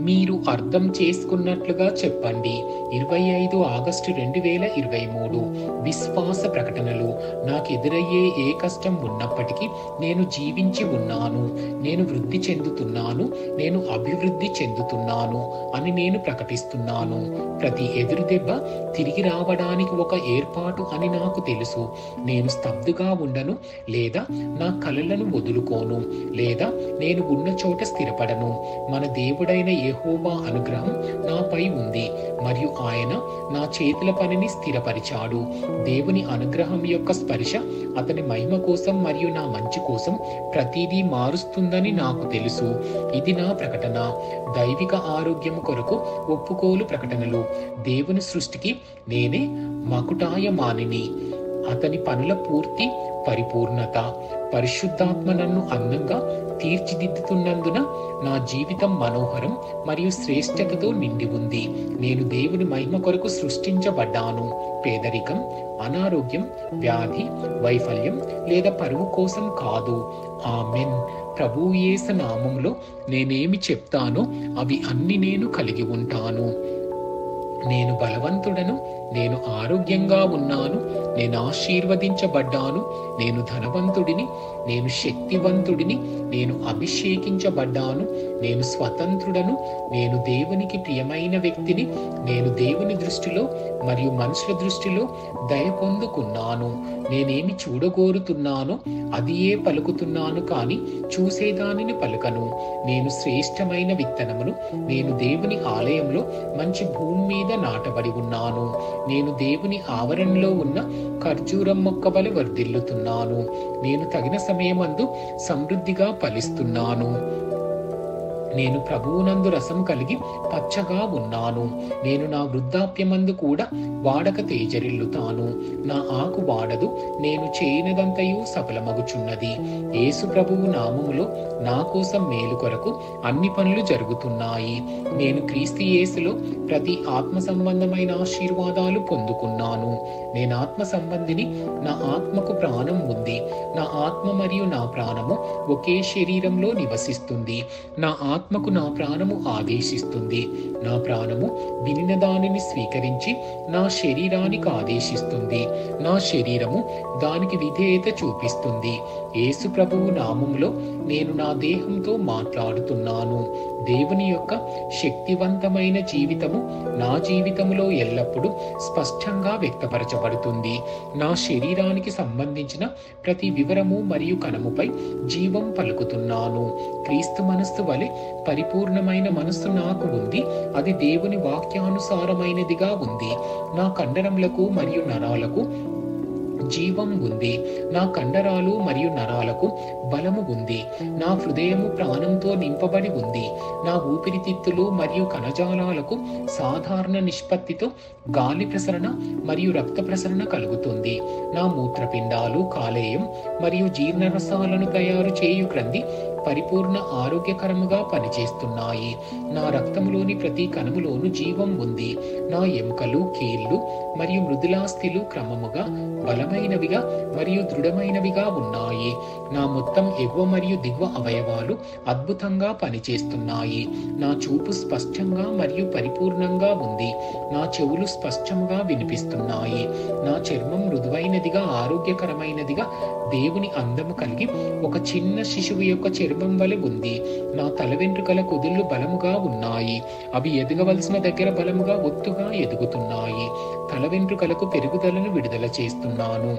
మీరు అర్థం చేసుకున్నట్లుగా చెప్పండి ఇరవై ఐదు ఆగస్టు రెండు వేల ఇరవై మూడు విశ్వాస ప్రకటనలు నాకు ఎదురయ్యే ఏ కష్టం ఉన్నప్పటికీ నేను జీవించి ఉన్నాను నేను వృద్ధి చెందుతున్నాను నేను అభివృద్ధి చెందుతున్నాను అని నేను ప్రకటిస్తున్నాను ప్రతి ఎదురు దెబ్బ తిరిగి రావడానికి ఒక ఏర్పాటు అని నాకు తెలుసు నేను స్తబ్దుగా ఉండను లేదా నా కలలను వదులుకోను లేదా నేను ఉన్న చోట స్థిరపడను మన దేవుడైన యెహోవా అనుగ్రహం నాపై ఉంది మరియు ఆయన నా చేతుల పనిని స్థిరపరిచాడు దేవుని అనుగ్రహం యొక్క స్పర్శ అతని మహిమ కోసం మరియు నా మంచి కోసం ప్రతిదీ మారుస్తుందని నాకు తెలుసు ఇది నా ప్రకటన దైవిక ఆరోగ్యం కొరకు ఒప్పుకోలు ప్రకటనలు దేవుని సృష్టికి నేనే మకుటాయమానిని అతని పనుల పూర్తి పరిపూర్ణత పరిశుద్ధాత్మ నన్ను అందంగా తీర్చిదిద్దుతున్నందున నా జీవితం మనోహరం మరియు శ్రేష్టతతో నిండి ఉంది నేను దేవుని మహిమ కొరకు సృష్టించబడ్డాను పేదరికం అనారోగ్యం వ్యాధి వైఫల్యం లేదా పరువు కోసం కాదు ఆమెన్ ప్రభు యేసు నామంలో నేనేమి చెప్తానో అవి అన్ని నేను కలిగి ఉంటాను నేను బలవంతుడను నేను ఆరోగ్యంగా ఉన్నాను నేను ఆశీర్వదించబడ్డాను నేను ధనవంతుడిని నేను శక్తివంతుడిని నేను అభిషేకించబడ్డాను నేను స్వతంత్రుడను నేను దేవునికి ప్రియమైన వ్యక్తిని నేను దేవుని దృష్టిలో మరియు మనుషుల దృష్టిలో దయ పొందుకున్నాను నేనేమి చూడగోరుతున్నానో అది ఏ పలుకుతున్నాను కానీ చూసేదానిని పలుకను నేను శ్రేష్టమైన విత్తనమును నేను దేవుని ఆలయంలో మంచి భూమి మీద నాటబడి ఉన్నాను నేను దేవుని ఆవరణలో ఉన్న ఖర్జూరం మొక్క వలె వర్ధిల్లుతున్నాను నేను తగిన సమయమందు సమృద్ధిగా ఫలిస్తున్నాను నేను ప్రభువునందు రసం కలిగి పచ్చగా ఉన్నాను నేను నా వృద్ధాప్యమందు కూడా వాడక తేజరిల్లుతాను నా ఆకు వాడదు నేను చేయనదంతయు సఫలమగుచున్నది యేసు ప్రభువు నామములో నా కోసం మేలు కొరకు అన్ని పనులు జరుగుతున్నాయి నేను క్రీస్తు యేసులో ప్రతి ఆత్మ సంబంధమైన ఆశీర్వాదాలు పొందుకున్నాను నేను ఆత్మ సంబంధిని నా ఆత్మకు ప్రాణం ఉంది నా ఆత్మ మరియు నా ప్రాణము ఒకే శరీరంలో నివసిస్తుంది నా ఆత్మకు నా ప్రాణము ఆదేశిస్తుంది నా ప్రాణము వినిన దానిని స్వీకరించి నా శరీరానికి ఆదేశిస్తుంది నా శరీరము దానికి విధేయత చూపిస్తుంది యేసు ప్రభువు నామంలో నేను నా దేహంతో మాట్లాడుతున్నాను దేవుని యొక్క శక్తివంతమైన జీవితము నా జీవితంలో ఎల్లప్పుడూ స్పష్టంగా వ్యక్తపరచబడుతుంది నా శరీరానికి సంబంధించిన ప్రతి వివరము మరియు కణముపై జీవం పలుకుతున్నాను క్రీస్తు మనస్సు వలె పరిపూర్ణమైన మనస్సు నాకు ఉంది అది దేవుని వాక్యానుసారమైనదిగా ఉంది నా కండరములకు మరియు నరాలకు జీవం ఉంది నా కండరాలు మరియు నరాలకు బలము ఉంది నా హృదయము ప్రాణంతో నింపబడి ఉంది నా ఊపిరితిత్తులు మరియు కణజాలాలకు సాధారణ నిష్పత్తితో గాలి ప్రసరణ మరియు రక్త ప్రసరణ కలుగుతుంది నా మూత్రపిండాలు కాలేయం మరియు జీర్ణరసాలను తయారు చేయు క్రంది పరిపూర్ణ ఆరోగ్యకరముగా పనిచేస్తున్నాయి నా రక్తములోని ప్రతి కణములోను జీవం ఉంది నా ఎముకలు కీళ్లు మరియు మృదులాస్థిలు క్రమముగా బలమైనవిగా మరియు దృఢమైనవిగా ఉన్నాయి నా మొత్తం ఎగువ మరియు దిగువ అవయవాలు అద్భుతంగా పనిచేస్తున్నాయి నా చూపు స్పష్టంగా మరియు పరిపూర్ణంగా ఉంది నా చెవులు స్పష్టంగా వినిపిస్తున్నాయి నా చర్మం మృదువైనదిగా ఆరోగ్యకరమైనదిగా దేవుని అందము కలిగి ఒక చిన్న శిశువు యొక్క చర్మం వలె ఉంది నా తల వెంట్రుకల కుదుళ్ళు బలముగా ఉన్నాయి అవి ఎదగవలసిన దగ్గర బలముగా ఒత్తుగా ఎదుగుతున్నాయి తల వెంట్రుకలకు పెరుగుదలను విడుదల చేస్తున్నాను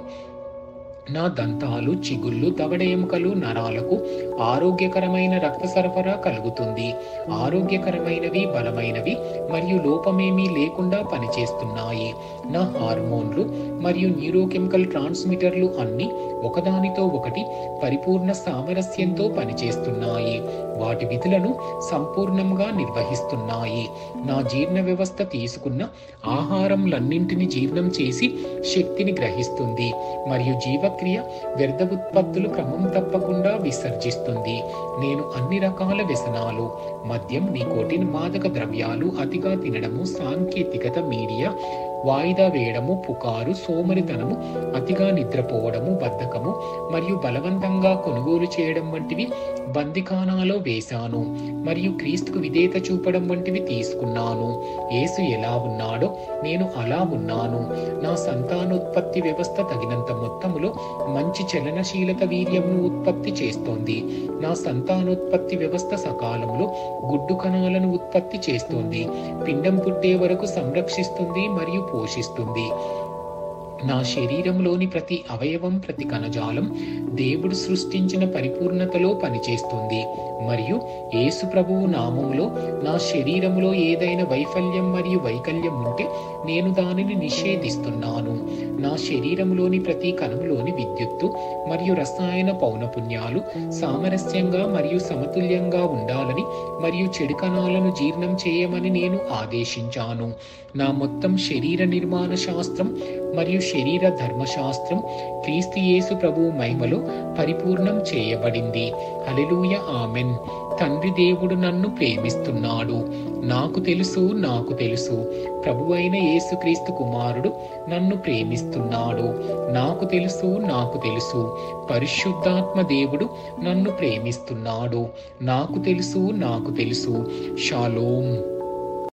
నా దంతాలు చిగుళ్ళు దవడ ఎముకలు నరాలకు ఆరోగ్యకరమైన రక్త సరఫరా కలుగుతుంది ఆరోగ్యకరమైనవి బలమైనవి మరియు లోపమేమీ లేకుండా పనిచేస్తున్నాయి నా హార్మోన్లు మరియు న్యూరోకెమికల్ ట్రాన్స్మిటర్లు అన్ని ఒకదానితో ఒకటి పరిపూర్ణ సామరస్యంతో పనిచేస్తున్నాయి వాటి విధులను సంపూర్ణంగా నిర్వహిస్తున్నాయి నా జీర్ణ వ్యవస్థ తీసుకున్న ఆహారంలన్నింటిని జీర్ణం చేసి శక్తిని గ్రహిస్తుంది మరియు జీవక్రియ వ్యర్థ ఉత్పత్తులు క్రమం తప్పకుండా విసర్జిస్తుంది నేను అన్ని రకాల వ్యసనాలు మద్యం నికోటిన్ మాదక ద్రవ్యాలు అతిగా తినడము సాంకేతికత మీడియా వాయిదా వేయడము పుకారు సోమరితనము అతిగా నిద్రపోవడము బద్ధకము మరియు బలవంతంగా కొనుగోలు చేయడం వంటివి బందికానాలో వేశాను మరియు క్రీస్తుకు విధేయత చూపడం వంటివి తీసుకున్నాను యేసు ఎలా ఉన్నాడో నేను అలా ఉన్నాను నా సంతానోత్పత్తి వ్యవస్థ తగినంత మొత్తములో మంచి చలనశీలత వీర్యంను ఉత్పత్తి చేస్తోంది నా సంతానోత్పత్తి వ్యవస్థ సకాలంలో గుడ్డు కణాలను ఉత్పత్తి చేస్తుంది పిండం పుట్టే వరకు సంరక్షిస్తుంది మరియు పోషిస్తుంది నా శరీరంలోని ప్రతి అవయవం ప్రతి కణజాలం దేవుడు సృష్టించిన పరిపూర్ణతలో పనిచేస్తుంది మరియు యేసు ప్రభువు నామంలో నా శరీరములో ఏదైనా వైఫల్యం మరియు వైకల్యం ఉంటే నేను దానిని నిషేధిస్తున్నాను నా శరీరంలోని ప్రతి కణంలోని విద్యుత్తు మరియు రసాయన పౌనపుణ్యాలు సామరస్యంగా మరియు సమతుల్యంగా ఉండాలని మరియు చెడు కణాలను జీర్ణం చేయమని నేను ఆదేశించాను నా మొత్తం శరీర నిర్మాణ శాస్త్రం మరియు శరీర ధర్మశాస్త్రం క్రీస్తు యేసు ప్రభువు మహిమలో పరిపూర్ణం చేయబడింది హల్లెలూయ ఆమెన్ తండ్రి దేవుడు నన్ను ప్రేమిస్తున్నాడు నాకు తెలుసు నాకు తెలుసు ప్రభు అయిన యేసుక్రీస్తు కుమారుడు నన్ను ప్రేమిస్తున్నాడు నాకు తెలుసు నాకు తెలుసు పరిశుద్ధాత్మ దేవుడు నన్ను ప్రేమిస్తున్నాడు నాకు తెలుసు నాకు తెలుసు షాలోం